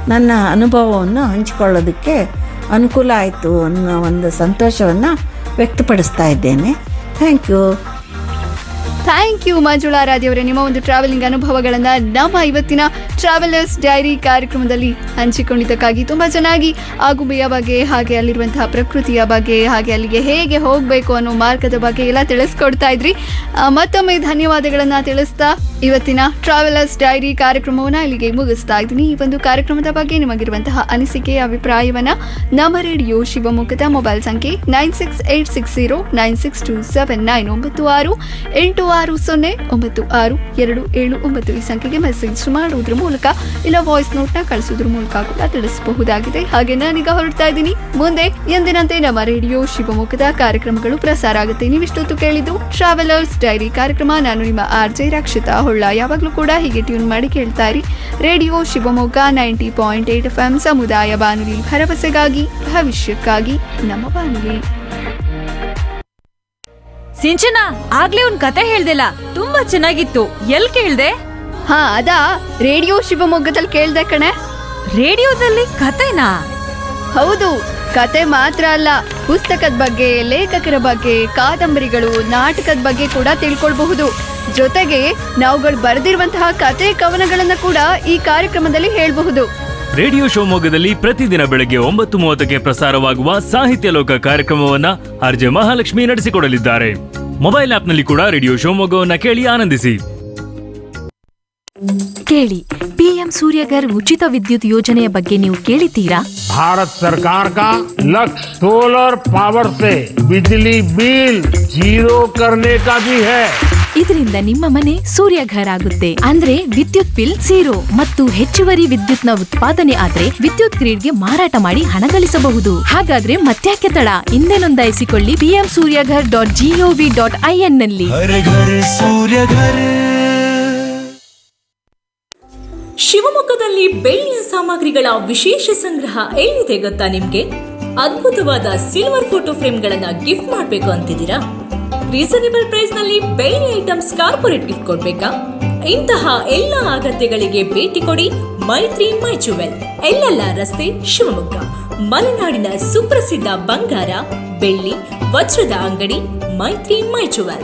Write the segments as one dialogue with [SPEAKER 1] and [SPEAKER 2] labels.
[SPEAKER 1] ನನ್ನ ಅನುಭವವನ್ನು ಹಂಚಿಕೊಳ್ಳೋದಕ್ಕೆ ಅನುಕೂಲ ಆಯಿತು ಅನ್ನೋ ಒಂದು ಸಂತೋಷವನ್ನು ವ್ಯಕ್ತಪಡಿಸ್ತಾ ಇದ್ದೇನೆ thank you
[SPEAKER 2] thank you Manjula ರಾಧಿಯವರೇ ನಿಮ್ಮ ಒಂದು ಟ್ರಾವೆಲಿಂಗ್ ಅನುಭವಗಳನ್ನು ನಮ್ಮ ಇವತ್ತಿನ ಟ್ರಾವೆಲರ್ಸ್ ಡೈರಿ ಕಾರ್ಯಕ್ರಮದಲ್ಲಿ ಹಂಚಿಕೊಂಡಿದ್ದಕ್ಕಾಗಿ ತುಂಬ ಚೆನ್ನಾಗಿ ಆಗುಂಬೆಯ ಬಗ್ಗೆ ಹಾಗೆ ಅಲ್ಲಿರುವಂತಹ ಪ್ರಕೃತಿಯ ಬಗ್ಗೆ ಹಾಗೆ ಅಲ್ಲಿಗೆ ಹೇಗೆ ಹೋಗಬೇಕು ಅನ್ನೋ ಮಾರ್ಗದ ಬಗ್ಗೆ ಎಲ್ಲ ತಿಳಿಸ್ಕೊಡ್ತಾ ಇದ್ರಿ ಆ, ಮತ್ತೊಮ್ಮೆ ಧನ್ಯವಾದಗಳನ್ನು ತಿಳಿಸ್ತಾ ಇವತ್ತಿನ ಟ್ರಾವೆಲರ್ಸ್ ಡೈರಿ ಕಾರ್ಯಕ್ರಮವನ್ನು ಇಲ್ಲಿಗೆ ಮುಗಿಸ್ತಾ ಇದ್ದೀನಿ ಈ ಒಂದು ಕಾರ್ಯಕ್ರಮದ ಬಗ್ಗೆ ನಿಮಗಿರುವಂತಹ ಅನಿಸಿಕೆ ಅಭಿಪ್ರಾಯವನ್ನ ನಮ್ಮ ರೇಡಿಯೋ ಶಿವಮೊಗ್ಗದ ಮೊಬೈಲ್ ಸಂಖ್ಯೆ nine six eight six zero nine six two seven nine ಒಂಬತ್ತು ಆರು ಎಂಟು ಆರು ಸೊನ್ನೆ ಒಂಬತ್ತು ಆರು ಎರಡು ಏಳು ಒಂಬತ್ತು ಈ ಸಂಖ್ಯೆಗೆ ಮೆಸೇಜ್ ಮಾಡುವುದ್ರ ಮೂಲಕ ಇಲ್ಲ ವಾಯ್ಸ್ ನೋಟ್ನ ಕಳಿಸೋದ್ರ ಮೂಲಕ ಕೂಡ ತಿಳಿಸಬಹುದಾಗಿದೆ ಹಾಗೆ ನಾನೀಗ ಹೊರಡ್ತಾ ಇದ್ದೀನಿ ಮುಂದೆ ಎಂದಿನಂತೆ ನಮ್ಮ ರೇಡಿಯೋ ಶಿವಮೊಗ್ಗದ ಕಾರ್ಯಕ್ರಮಗಳು ಪ್ರಸಾರ ಆಗುತ್ತೆ ನೀವಿಷ್ಟೊತ್ತು ಕೇಳಿದ್ದು ಟ್ರಾವೆಲರ್ಸ್ ಡೈರಿ ಕಾರ್ಯಕ್ರಮ ನಾನು ನಿಮ್ಮ ಆರ್ ಜೆ ರಕ್ಷಿತಾ ಹೊಳ್ಳ ಯಾವಾಗಲೂ ಕೂಡ ಹೀಗೆ ಟ್ಯೂನ್ ಮಾಡಿ ಕೇಳ್ತಾ ಇರಿ radio Shivamogga ninety point eight F M ಸಮುದಾಯ ಬಾನುಲಿ ಭರವಸೆಗಾಗಿ ಭವಿಷ್ಯಕ್ಕಾಗಿ ನಮ್ಮ ಬಾನುಲಿ
[SPEAKER 3] ಸಿಂಚನ ಆಗ್ಲೇ ಒಂದ್ ಕತೆ ಹೇಳ್ದಿಲ್ಲ ತುಂಬಾ ಚೆನ್ನಾಗಿತ್ತು ಎಲ್ ಕೇಳ್ದೆ
[SPEAKER 2] ಹಾ ಅದಾ ರೇಡಿಯೋ ಶಿವಮೊಗ್ಗದಲ್ಲಿ ಕೇಳ್ದೆ ಕಣೆ
[SPEAKER 3] ರೇಡಿಯೋದಲ್ಲಿ ಕತೆನಾ
[SPEAKER 2] ಹೌದು ಕತೆ ಮಾತ್ರ ಅಲ್ಲ ಪುಸ್ತಕದ ಬಗ್ಗೆ ಲೇಖಕರ ಬಗ್ಗೆ ಕಾದಂಬರಿಗಳು ನಾಟಕದ ಬಗ್ಗೆ ಕೂಡ ತಿಳ್ಕೊಳ್ಬಹುದು ಜೊತೆಗೆ ನಾವುಗಳು ಬರೆದಿರುವಂತಹ ಕತೆ ಕವನಗಳನ್ನ ಕೂಡ ಈ ಕಾರ್ಯಕ್ರಮದಲ್ಲಿ ಹೇಳಬಹುದು
[SPEAKER 4] ರೇಡಿಯೋ ಶಿವಮೊಗ್ಗದಲ್ಲಿ ಪ್ರತಿದಿನ ಬೆಳಗ್ಗೆ ಒಂಬತ್ತು ಮೂವತ್ತಕ್ಕೆ ಪ್ರಸಾರವಾಗುವ ಸಾಹಿತ್ಯ ಲೋಕ ಕಾರ್ಯಕ್ರಮವನ್ನ ಆರ್ಜೆ ಮಹಾಲಕ್ಷ್ಮಿ ನಡೆಸಿಕೊಡಲಿದ್ದಾರೆ ಮೊಬೈಲ್ ಆಪ್ನಲ್ಲಿ ಕೂಡ ರೇಡಿಯೋ ಶಿವಮೊಗ್ಗವನ್ನ ಕೇಳಿ ಆನಂದಿಸಿ
[SPEAKER 5] ಕೇಳಿ ಪಿಎಂ ಸೂರ್ಯಗರ್ ಉಚಿತ ವಿದ್ಯುತ್ ಯೋಜನೆಯ ಬಗ್ಗೆ ನೀವು ಕೇಳಿದ್ದೀರಾ
[SPEAKER 6] भारत सरकार का लक्ष्य सोलर पावर से बिजली बिल जीरो करने का भी है
[SPEAKER 5] ಇದರಿಂದ ನಿಮ್ಮ ಮನೆ ಸೂರ್ಯಘರ್ ಆಗುತ್ತೆ ಅಂದ್ರೆ ವಿದ್ಯುತ್ ಬಿಲ್ ಝೀರೋ ಮತ್ತು ಹೆಚ್ಚುವರಿ ವಿದ್ಯುತ್ನ ಉತ್ಪಾದನೆ ಆದ್ರೆ ವಿದ್ಯುತ್ ಗ್ರಿಡ್ಗೆ ಮಾರಾಟ ಮಾಡಿ ಹಣ ಗಳಿಸಬಹುದು ಹಾಗಾದ್ರೆ ಮತ್ತ್ಯಾಕೆ ತಡ ಹಿಂದೆ ನೋಂದಾಯಿಸಿಕೊಳ್ಳಿ PM Suryaghar dot GOV dot IN ನಲ್ಲಿ
[SPEAKER 7] हर घर सूर्य घर
[SPEAKER 8] ಶಿವಮೊಗ್ಗದಲ್ಲಿ ಬೆಳ್ಳಿಯ ಸಾಮಗ್ರಿಗಳ ವಿಶೇಷ ಸಂಗ್ರಹ ಎಲ್ಲಿದೆ ಗೊತ್ತಾ ನಿಮ್ಗೆ ಅದ್ಭುತವಾದ ಸಿಲ್ವರ್ ಫೋಟೋ ಫ್ರೇಮ್ಗಳನ್ನ ಗಿಫ್ಟ್ ಮಾಡ್ಬೇಕು ಅಂತಿದ್ದೀರಾ ರೀಸನೇಬಲ್ ಪ್ರೈಸ್ ನಲ್ಲಿ ಬೆಳ್ಳಿ ಐಟಮ್ಸ್ ಕಾರ್ಪೊರೇಟ್ ಗಿಫ್ಟ್ ಕೊಡ್ಬೇಕಾ ಇಂತಹ ಎಲ್ಲ ಅಗತ್ಯಗಳಿಗೆ ಭೇಟಿ ಕೊಡಿ ಮೈತ್ರಿ ಮೈ ಜುವೆಲ್ ಎಲ್ಲೆಲ್ಲ ರಸ್ತೆ ಶಿವಮೊಗ್ಗ ಮಲೆನಾಡಿನ ಸುಪ್ರಸಿದ್ಧ ಬಂಗಾರ ಬೆಳ್ಳಿ ವಜ್ರದ ಅಂಗಡಿ ಮೈತ್ರಿ ಮೈ ಜುವೆಲ್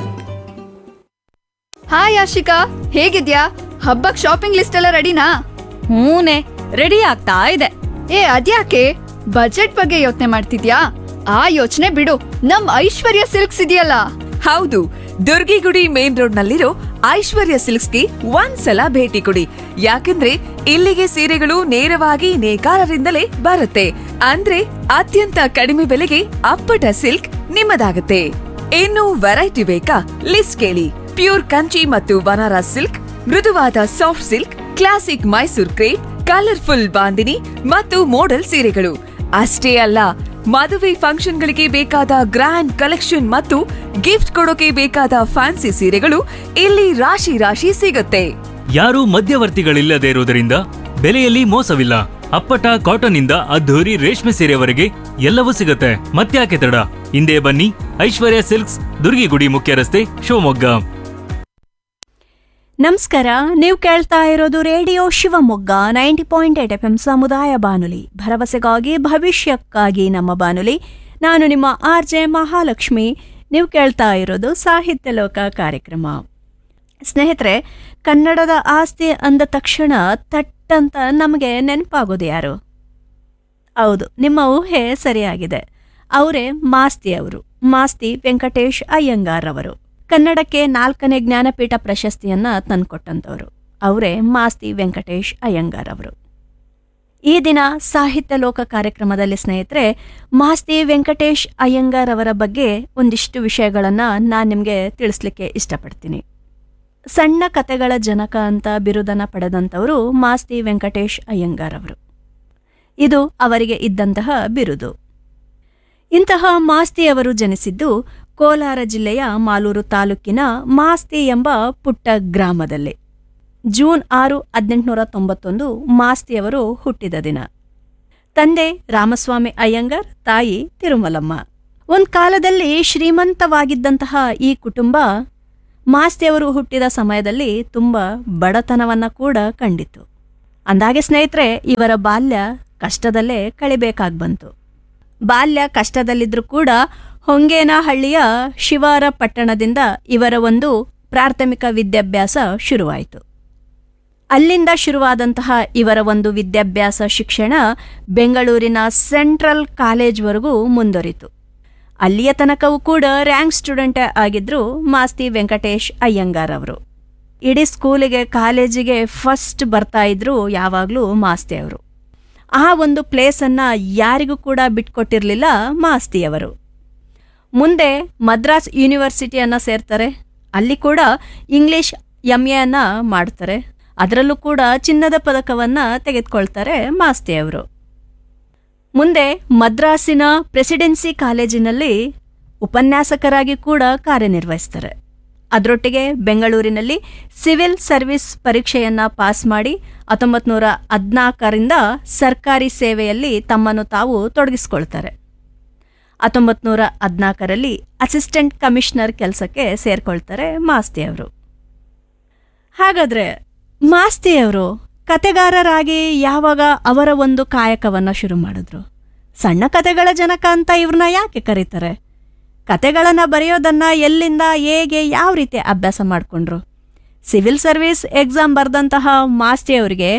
[SPEAKER 2] ಹಾಯ್ ಆಶಿಕಾ ಹೇಗಿದ್ಯಾ ಹಬ್ಬಕ್ ಶಾಪಿಂಗ್ ಲಿಸ್ಟ್ ಎಲ್ಲ ರೆಡಿನಾ
[SPEAKER 3] ಹೂನೆ ರೆಡಿ ಆಗ್ತಾ ಇದೆ
[SPEAKER 2] ಏ ಅದ್ಯಾಕೆ ಬಜೆಟ್ ಬಗ್ಗೆ ಯೋಚನೆ ಮಾಡ್ತಿದ್ಯಾ ಆ ಯೋಚನೆ ಬಿಡು ನಮ್ ಐಶ್ವರ್ಯ ಸಿಲ್ಕ್ಸ್ ಇದೆಯಲ್ಲ
[SPEAKER 9] ಹೌದು ದುರ್ಗಿಗುಡಿ ಮೇನ್ ರೋಡ್ ನಲ್ಲಿರೋ ಐಶ್ವರ್ಯ ಸಿಲ್ಕ್ಸ್ಗೆ ಒಂದ್ಸಲ ಭೇಟಿ ಕೊಡಿ ಯಾಕಂದ್ರೆ ಇಲ್ಲಿಗೆ ಸೀರೆಗಳು ನೇರವಾಗಿ ನೇಕಾರರಿಂದಲೇ ಬರುತ್ತೆ ಅಂದ್ರೆ ಅತ್ಯಂತ ಕಡಿಮೆ ಬೆಲೆಗೆ ಅಪ್ಪಟ ಸಿಲ್ಕ್ ನಿಮ್ಮದಾಗುತ್ತೆ ಇನ್ನು ವೆರೈಟಿ ಬೇಕಾ ಲಿಸ್ಟ್ ಕೇಳಿ ಪ್ಯೂರ್ ಕಂಚಿ ಮತ್ತು ಬನಾರಸ್ ಸಿಲ್ಕ್ ಮೃದುವಾದ soft silk classic Mysore crepe colourful bandhani ಮತ್ತು ಮೋಡಲ್ ಸೀರೆಗಳು ಅಷ್ಟೇ ಅಲ್ಲ ಮದುವೆ ಫಂಕ್ಷನ್ಗಳಿಗೆ ಬೇಕಾದ ಗ್ರ್ಯಾಂಡ್ ಕಲೆಕ್ಷನ್ ಮತ್ತು ಗಿಫ್ಟ್ ಕೊಡೋಕೆ ಬೇಕಾದ ಫ್ಯಾನ್ಸಿ ಸೀರೆಗಳು ಇಲ್ಲಿ ರಾಶಿ ರಾಶಿ ಸಿಗುತ್ತೆ
[SPEAKER 4] ಯಾರೂ ಮಧ್ಯವರ್ತಿಗಳಿಲ್ಲದೆ ಇರುವುದರಿಂದ ಬೆಲೆಯಲ್ಲಿ ಮೋಸವಿಲ್ಲ ಅಪ್ಪಟ ಕಾಟನ್ ಇಂದ ಅದ್ಧೂರಿ ರೇಷ್ಮೆ ಸೀರೆವರೆಗೆ ಎಲ್ಲವೂ ಸಿಗುತ್ತೆ ಮತ್ತ್ಯಾಕೆ ತಡ ಹಿಂದೆ ಬನ್ನಿ ಐಶ್ವರ್ಯ ಸಿಲ್ಕ್ಸ್ ದುರ್ಗಿಗುಡಿ ಮುಖ್ಯ ರಸ್ತೆ ಶಿವಮೊಗ್ಗ
[SPEAKER 10] ನಮಸ್ಕಾರ ನೀವು ಕೇಳ್ತಾ ಇರೋದು radio Shivamogga ninety point eight F M ಸಮುದಾಯ ಬಾನುಲಿ ಭರವಸೆಗಾಗಿ ಭವಿಷ್ಯಕ್ಕಾಗಿ ನಮ್ಮ ಬಾನುಲಿ ನಾನು ನಿಮ್ಮ ಆರ್ ಜೆ ಮಹಾಲಕ್ಷ್ಮಿ ನೀವು ಕೇಳ್ತಾ ಇರೋದು ಸಾಹಿತ್ಯ ಲೋಕ ಕಾರ್ಯಕ್ರಮ ಸ್ನೇಹಿತರೆ ಕನ್ನಡದ ಆಸ್ತಿ ಅಂದ ತಕ್ಷಣ ತಟ್ಟಂತ ನಮಗೆ ನೆನಪಾಗೋದು ಯಾರು ಹೌದು ನಿಮ್ಮ ಊಹೆ ಸರಿಯಾಗಿದೆ ಅವರೇ ಮಾಸ್ತಿ ಅವರು ಮಾಸ್ತಿ ವೆಂಕಟೇಶ್ ಅಯ್ಯಂಗಾರ್ ಅವರು ಕನ್ನಡಕ್ಕೆ ನಾಲ್ಕನೇ ಜ್ಞಾನಪೀಠ ಪ್ರಶಸ್ತಿಯನ್ನ ತಂದ್ಕೊಟ್ಟಂತವರು ಅವರೇ ಮಾಸ್ತಿ ವೆಂಕಟೇಶ್ ಅಯ್ಯಂಗಾರ್ ಅವರು ಈ ದಿನ ಸಾಹಿತ್ಯ ಲೋಕ ಕಾರ್ಯಕ್ರಮದಲ್ಲಿ ಸ್ನೇಹಿತರೆ ಮಾಸ್ತಿ ವೆಂಕಟೇಶ್ ಅಯ್ಯಂಗಾರ್ ಅವರ ಬಗ್ಗೆ ಒಂದಿಷ್ಟು ವಿಷಯಗಳನ್ನ ನಾನು ನಿಮಗೆ ತಿಳಿಸ್ಲಿಕ್ಕೆ ಇಷ್ಟಪಡ್ತೀನಿ ಸಣ್ಣ ಕತೆಗಳ ಜನಕ ಅಂತ ಬಿರುದನ್ನ ಪಡೆದಂಥವರು ಮಾಸ್ತಿ ವೆಂಕಟೇಶ್ ಅಯ್ಯಂಗಾರ್ ಅವರು ಇದು ಅವರಿಗೆ ಇದ್ದಂತಹ ಬಿರುದು ಇಂತಹ ಮಾಸ್ತಿಯವರು ಜನಿಸಿದ್ದು ಕೋಲಾರ ಜಿಲ್ಲೆಯ ಮಾಲೂರು ತಾಲೂಕಿನ ಮಾಸ್ತಿ ಎಂಬ ಪುಟ್ಟ ಗ್ರಾಮದಲ್ಲಿ ಜೂನ್ ಆರು ಹದಿನೆಂಟುನೂರ ತೊಂಬತ್ತೊಂದು ಮಾಸ್ತಿಯವರು ಹುಟ್ಟಿದ ದಿನ ತಂದೆ ರಾಮಸ್ವಾಮಿ ಅಯ್ಯಂಗಾರ್ ತಾಯಿ ತಿರುಮಲಮ್ಮ ಒಂದ್ ಕಾಲದಲ್ಲಿ ಶ್ರೀಮಂತವಾಗಿದ್ದಂತಹ ಈ ಕುಟುಂಬ ಮಾಸ್ತಿಯವರು ಹುಟ್ಟಿದ ಸಮಯದಲ್ಲಿ ತುಂಬ ಬಡತನವನ್ನ ಕೂಡ ಕಂಡಿತು ಅಂದಾಗೆ ಸ್ನೇಹಿತರೆ ಇವರ ಬಾಲ್ಯ ಕಷ್ಟದಲ್ಲೇ ಕಳಿಬೇಕಾಗಿ ಬಂತು ಬಾಲ್ಯ ಕಷ್ಟದಲ್ಲಿದ್ರೂ ಕೂಡ ಹೊಂಗೇನಹಳ್ಳಿಯ ಶಿವಾರ ಪಟ್ಟಣದಿಂದ ಇವರ ಒಂದು ಪ್ರಾಥಮಿಕ ವಿದ್ಯಾಭ್ಯಾಸ ಶುರುವಾಯಿತು ಅಲ್ಲಿಂದ ಶುರುವಾದಂತಹ ಇವರ ಒಂದು ವಿದ್ಯಾಭ್ಯಾಸ ಶಿಕ್ಷಣ ಬೆಂಗಳೂರಿನ ಸೆಂಟ್ರಲ್ ಕಾಲೇಜ್ವರೆಗೂ ಮುಂದುವರಿತು ಅಲ್ಲಿಯ ತನಕವೂ ಕೂಡ ರ್ಯಾಂಕ್ ಸ್ಟೂಡೆಂಟ್ ಆಗಿದ್ರು ಮಾಸ್ತಿ ವೆಂಕಟೇಶ್ ಅಯ್ಯಂಗಾರ್ ಅವರು ಇಡೀ ಸ್ಕೂಲಿಗೆ ಕಾಲೇಜಿಗೆ ಫಸ್ಟ್ ಬರ್ತಾ ಇದ್ರು ಯಾವಾಗಲೂ ಮಾಸ್ತಿ ಅವರು ಆ ಒಂದು ಪ್ಲೇಸನ್ನು ಯಾರಿಗೂ ಕೂಡ ಬಿಟ್ಕೊಟ್ಟಿರಲಿಲ್ಲ ಮಾಸ್ತಿಯವರು ಮುಂದೆ ಮದ್ರಾಸ್ ಯೂನಿವರ್ಸಿಟಿಯನ್ನು ಸೇರ್ತಾರೆ ಅಲ್ಲಿ ಕೂಡ ಇಂಗ್ಲಿಷ್ ಎಂ ಎನ್ನು ಮಾಡ್ತಾರೆ ಅದರಲ್ಲೂ ಕೂಡ ಚಿನ್ನದ ಪದಕವನ್ನು ತೆಗೆದುಕೊಳ್ತಾರೆ ಮಾಸ್ತಿ ಅವರು ಮುಂದೆ ಮದ್ರಾಸಿನ ಪ್ರೆಸಿಡೆನ್ಸಿ ಕಾಲೇಜಿನಲ್ಲಿ ಉಪನ್ಯಾಸಕರಾಗಿ ಕೂಡ ಕಾರ್ಯನಿರ್ವಹಿಸ್ತಾರೆ ಅದರೊಟ್ಟಿಗೆ ಬೆಂಗಳೂರಿನಲ್ಲಿ ಸಿವಿಲ್ ಸರ್ವಿಸ್ ಪರೀಕ್ಷೆಯನ್ನ ಪಾಸ್ ಮಾಡಿ ಹತ್ತೊಂಬತ್ತು ನೂರ ಹದಿನಾಲ್ಕರಿಂದ ಸರ್ಕಾರಿ ಸೇವೆಯಲ್ಲಿ ತಮ್ಮನ್ನು ತಾವು ತೊಡಗಿಸ್ಕೊಳ್ತಾರೆ ಹತ್ತೊಂಬತ್ತು ನೂರ ಹದಿನಾಲ್ಕರಲ್ಲಿ ಅಸಿಸ್ಟೆಂಟ್ ಕಮಿಷನರ್ ಕೆಲಸಕ್ಕೆ ಸೇರ್ಕೊಳ್ತಾರೆ ಮಾಸ್ತಿ ಅವರು ಹಾಗಾದ್ರೆ ಮಾಸ್ತಿಯವರು ಕತೆಗಾರರಾಗಿ ಯಾವಾಗ ಅವರ ಒಂದು ಕಾಯಕವನ್ನು ಶುರು ಮಾಡಿದ್ರು ಸಣ್ಣ ಕತೆಗಳ ಜನಕ ಅಂತ ಇವ್ರನ್ನ ಯಾಕೆ ಕರೀತಾರೆ ಕತೆಗಳನ್ನು ಬರೆಯೋದನ್ನ ಎಲ್ಲಿಂದ ಹೇಗೆ ಯಾವ ರೀತಿ ಅಭ್ಯಾಸ ಮಾಡಿಕೊಂಡ್ರು ಸಿವಿಲ್ ಸರ್ವಿಸ್ ಎಕ್ಸಾಮ್ ಬರೆದಂತಹ ಮಾಸ್ತಿಯವರಿಗೆ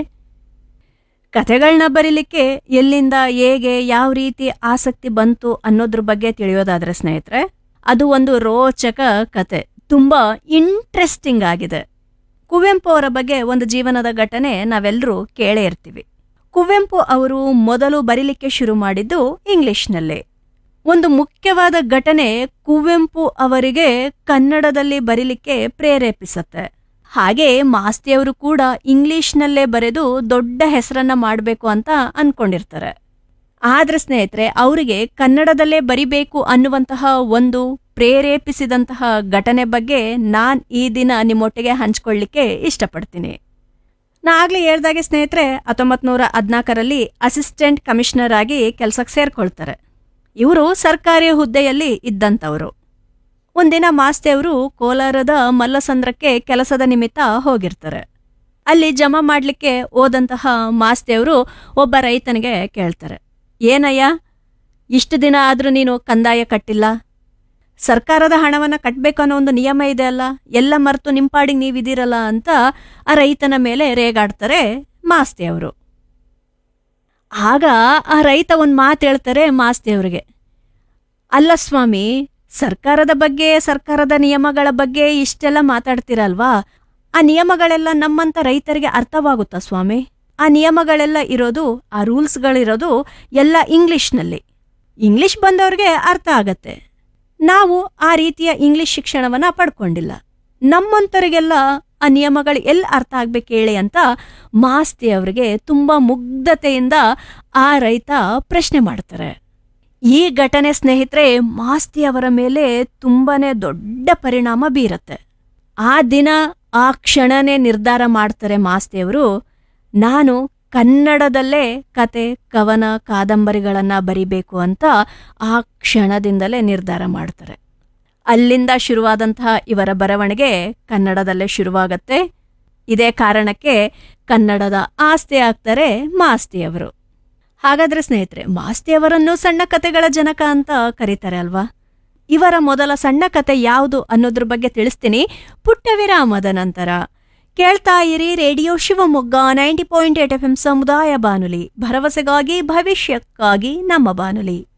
[SPEAKER 10] ಕತೆಗಳನ್ನ ಬರೀಲಿಕ್ಕೆ ಎಲ್ಲಿಂದ ಹೇಗೆ ಯಾವ ರೀತಿ ಆಸಕ್ತಿ ಬಂತು ಅನ್ನೋದ್ರ ಬಗ್ಗೆ ತಿಳಿಯೋದಾದ್ರೆ ಸ್ನೇಹಿತರೆ ಅದು ಒಂದು ರೋಚಕ ಕತೆ ತುಂಬಾ ಇಂಟ್ರೆಸ್ಟಿಂಗ್ ಆಗಿದೆ ಕುವೆಂಪು ಅವರ ಬಗ್ಗೆ ಒಂದು ಜೀವನದ ಘಟನೆ ನಾವೆಲ್ಲರೂ ಕೇಳೇ ಇರ್ತೀವಿ ಕುವೆಂಪು ಅವರು ಮೊದಲು ಬರೀಲಿಕ್ಕೆ ಶುರು ಮಾಡಿದ್ದು ಇಂಗ್ಲಿಷ್ನಲ್ಲೇ ಒಂದು ಮುಖ್ಯವಾದ ಘಟನೆ ಕುವೆಂಪು ಅವರಿಗೆ ಕನ್ನಡದಲ್ಲಿ ಬರೀಲಿಕ್ಕೆ ಪ್ರೇರೇಪಿಸತ್ತೆ ಹಾಗೆ ಮಾಸ್ತಿಯವರು ಕೂಡ ಇಂಗ್ಲಿಷ್ನಲ್ಲೇ ಬರೆದು ದೊಡ್ಡ ಹೆಸರನ್ನ ಮಾಡಬೇಕು ಅಂತ ಅನ್ಕೊಂಡಿರ್ತಾರೆ ಆದ್ರೆ ಸ್ನೇಹಿತರೆ ಅವರಿಗೆ ಕನ್ನಡದಲ್ಲೇ ಬರಿಬೇಕು ಅನ್ನುವಂತಹ ಒಂದು ಪ್ರೇರೇಪಿಸಿದಂತಹ ಘಟನೆ ಬಗ್ಗೆ ನಾನ್ ಈ ದಿನ ನಿಮ್ಮೊಟ್ಟಿಗೆ ಹಂಚ್ಕೊಳ್ಳಿಕ್ಕೆ ಇಷ್ಟಪಡ್ತೀನಿ ನಾ ಆಗ್ಲೇ ಹೇಳ್ದಾಗೆ ಸ್ನೇಹಿತರೆ ಹತ್ತೊಂಬತ್ ನೂರ ಹದಿನಾಲ್ಕರಲ್ಲಿ ಅಸಿಸ್ಟೆಂಟ್ ಕಮಿಷನರ್ ಆಗಿ ಕೆಲಸಕ್ಕೆ ಸೇರ್ಕೊಳ್ತಾರೆ ಇವರು ಸರ್ಕಾರಿ ಹುದ್ದೆಯಲ್ಲಿ ಇದ್ದಂಥವರು ಒಂದಿನ ಮಾಸ್ತಿಯವರು ಕೋಲಾರದ ಮಲ್ಲಸಂದ್ರಕ್ಕೆ ಕೆಲಸದ ನಿಮಿತ್ತ ಹೋಗಿರ್ತಾರೆ ಅಲ್ಲಿ ಜಮಾ ಮಾಡಲಿಕ್ಕೆ ಹೋದಂತಹ ಮಾಸ್ತಿಯವರು ಒಬ್ಬ ರೈತನಿಗೆ ಕೇಳ್ತಾರೆ ಏನಯ್ಯ ಇಷ್ಟು ದಿನ ಆದರೂ ನೀನು ಕಂದಾಯ ಕಟ್ಟಿಲ್ಲ ಸರ್ಕಾರದ ಹಣವನ್ನು ಕಟ್ಟಬೇಕು ಅನ್ನೋ ಒಂದು ನಿಯಮ ಇದೆ ಅಲ್ಲ ಎಲ್ಲ ಮರೆತು ನಿಂಪಾಡಿಗೆ ನೀವಿದ್ದೀರಲ್ಲ ಅಂತ ಆ ರೈತನ ಮೇಲೆ ರೇಗಾಡ್ತಾರೆ ಮಾಸ್ತಿಯವರು ಆಗ ಆ ರೈತ ಒಂದು ಮಾತು ಹೇಳ್ತಾರೆ ಮಾಸ್ತಿಯವರಿಗೆ ಅಲ್ಲ ಸ್ವಾಮಿ ಸರ್ಕಾರದ ಬಗ್ಗೆ ಸರ್ಕಾರದ ನಿಯಮಗಳ ಬಗ್ಗೆ ಇಷ್ಟೆಲ್ಲ ಮಾತಾಡ್ತೀರಲ್ವಾ ಆ ನಿಯಮಗಳೆಲ್ಲ ನಮ್ಮಂತ ರೈತರಿಗೆ ಅರ್ಥವಾಗುತ್ತಾ ಸ್ವಾಮಿ ಆ ನಿಯಮಗಳೆಲ್ಲ ಇರೋದು ಆ ರೂಲ್ಸ್ಗಳಿರೋದು ಎಲ್ಲ ಇಂಗ್ಲಿಷ್ನಲ್ಲಿ ಇಂಗ್ಲಿಷ್ ಬಂದವ್ರಿಗೆ ಅರ್ಥ ಆಗತ್ತೆ ನಾವು ಆ ರೀತಿಯ ಇಂಗ್ಲಿಷ್ ಶಿಕ್ಷಣವನ್ನ ಪಡ್ಕೊಂಡಿಲ್ಲ ನಮ್ಮಂತರಿಗೆಲ್ಲ ಆ ನಿಯಮಗಳು ಎಲ್ಲಿ ಅರ್ಥ ಆಗ್ಬೇಕು ಹೇಳಿ ಅಂತ ಮಾಸ್ತಿ ಅವರಿಗೆ ತುಂಬಾ ಮುಗ್ಧತೆಯಿಂದ ಆ ರೈತ ಪ್ರಶ್ನೆ ಮಾಡ್ತಾರೆ ಈ ಘಟನೆ ಸ್ನೇಹಿತರೆ ಮಾಸ್ತಿ ಅವರ ಮೇಲೆ ತುಂಬಾನೇ ದೊಡ್ಡ ಪರಿಣಾಮ ಬೀರತ್ತೆ ಆ ದಿನ ಆ ಕ್ಷಣನೇ ನಿರ್ಧಾರ ಮಾಡ್ತಾರೆ ಮಾಸ್ತಿಯವರು ನಾನು ಕನ್ನಡದಲ್ಲೇ ಕತೆ ಕವನ ಕಾದಂಬರಿಗಳನ್ನ ಬರಿಬೇಕು ಅಂತ ಆ ಕ್ಷಣದಿಂದಲೇ ನಿರ್ಧಾರ ಮಾಡ್ತಾರೆ ಅಲ್ಲಿಂದ ಶುರುವಾದಂತಹ ಇವರ ಬರವಣಿಗೆ ಕನ್ನಡದಲ್ಲೇ ಶುರುವಾಗತ್ತೆ ಇದೇ ಕಾರಣಕ್ಕೆ ಕನ್ನಡದ ಆಸ್ತಿ ಆಗ್ತಾರೆ ಮಾಸ್ತಿಯವರು ಹಾಗಾದ್ರೆ ಸ್ನೇಹಿತರೆ ಮಾಸ್ತಿಯವರನ್ನು ಸಣ್ಣ ಕತೆಗಳ ಜನಕ ಅಂತ ಕರೀತಾರೆ ಅಲ್ವಾ ಇವರ ಮೊದಲ ಸಣ್ಣ ಕತೆ ಯಾವುದು ಅನ್ನೋದ್ರ ಬಗ್ಗೆ ತಿಳಿಸ್ತೀನಿ ಪುಟ್ಟ ವಿರಾಮದ ನಂತರ ಕೇಳ್ತಾ ಇರಿ radio Shivamogga ninety point eight F M ಸಮುದಾಯ ಬಾನುಲಿ ಭರವಸೆಗಾಗಿ ಭವಿಷ್ಯಕ್ಕಾಗಿ ನಮ್ಮ ಬಾನುಲಿ